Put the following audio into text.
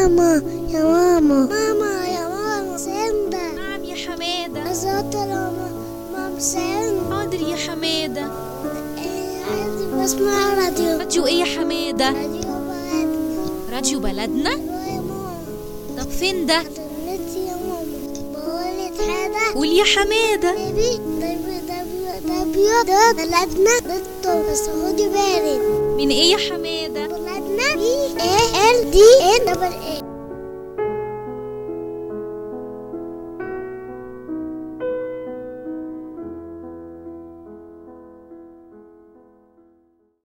ماما يا ماما ماما يا ماما سندا نعم يا حمادة أزات ماما ماما سندا حاضر يا حمادة إيه، عايز بسمع راديو راديو ايه يا حمادة راديو بلدنا راديو بلدنا أيوة يا ماما طب فين ده نتي يا ماما بقولك حاجة قول يا حمادة بيبي دبليو دبليو دبليو دوت بلدنا دوت بس خدي بالك من ايه يا حمادة بلدنا بي اي ال دي ان دبل